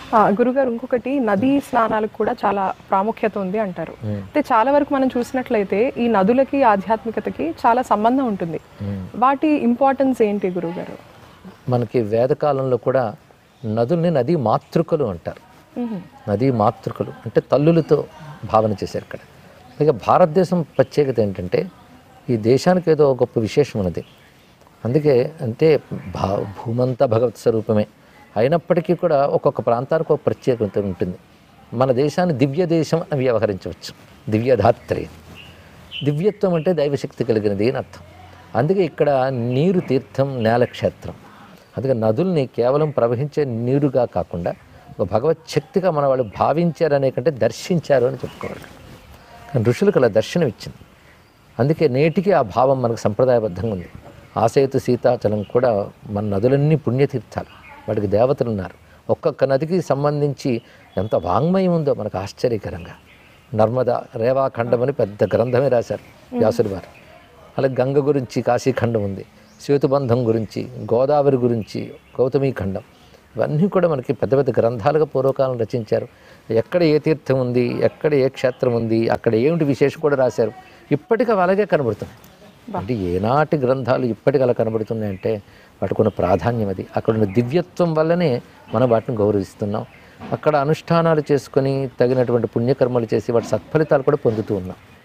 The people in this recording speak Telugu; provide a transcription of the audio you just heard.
ఆ, గురుగారు ఇంకొకటి నదీ స్నానాలకు కూడా చాలా ప్రాముఖ్యత ఉంది అంటారు అయితే చాలా వరకు మనం చూసినట్లయితే ఈ నదులకి ఆధ్యాత్మికతకి చాలా సంబంధం ఉంటుంది వాటి ఇంపార్టెన్స్ ఏంటి గురుగారు మనకి వేదకాలంలో కూడా నదుల్ని నదీ మాతృకలు అంటారు మ్మ్. నదీ మాతృకలు అంటే తల్లులతో భావన చేశారు ఇక్కడ ఇక భారతదేశం ప్రత్యేకత ఏంటంటే ఈ దేశానికి ఏదో ఒక గొప్ప విశేషం ఉన్నది అందుకే అంటే భా భూమంతా భగవత్ స్వరూపమే అయినప్పటికీ కూడా ఒక్కొక్క ప్రాంతానికి ఒక ప్రత్యేకత ఉంటుంది మన దేశాన్ని దివ్య దేశం అని వ్యవహరించవచ్చు దివ్యధాత్రి దివ్యత్వం అంటే దైవశక్తి కలిగినది అని అర్థం అందుకే ఇక్కడ నీరు తీర్థం నేల క్షేత్రం అందుకే నదుల్ని కేవలం ప్రవహించే నీరుగా కాకుండా ఒక భగవత్ శక్తిగా మన వాళ్ళు భావించారనే కంటే దర్శించారు అని చెప్పుకోవాలి కానీ ఋషులకు అలా దర్శనం ఇచ్చింది అందుకే నేటికి ఆ భావం మనకు సంప్రదాయబద్ధంగా ఉంది ఆసేతు సీతాచలం కూడా మన నదులన్నీ పుణ్యతీర్థాలు వాటికి దేవతలు ఉన్నారు ఒక్కొక్క నదికి సంబంధించి ఎంత వాంగ్మయం ఉందో మనకు ఆశ్చర్యకరంగా నర్మదా రేవాఖండం అని పెద్ద గ్రంథమే రాశారు వ్యాసుడి వారు అలాగే గంగ గురించి కాశీఖండం ఉంది సేతుబంధం గురించి గోదావరి గురించి గౌతమీ ఖండం ఇవన్నీ కూడా మనకి పెద్ద పెద్ద గ్రంథాలుగా పూర్వకాలం రచించారు ఎక్కడ ఏ తీర్థం ఉంది ఎక్కడ ఏ క్షేత్రం ఉంది అక్కడ ఏమిటి విశేషం కూడా రాశారు ఇప్పటికీ అవి అలాగే కనబడుతున్నాయి అంటే ఏనాటి గ్రంథాలు ఇప్పటికి అలా కనబడుతున్నాయంటే వాటికి ఉన్న ప్రాధాన్యం అది అక్కడ ఉన్న దివ్యత్వం వల్లనే మనం వాటిని గౌరవిస్తున్నాం అక్కడ అనుష్ఠానాలు చేసుకొని తగినటువంటి పుణ్యకర్మలు చేసి వాటి సత్ఫలితాలు కూడా పొందుతూ ఉన్నాం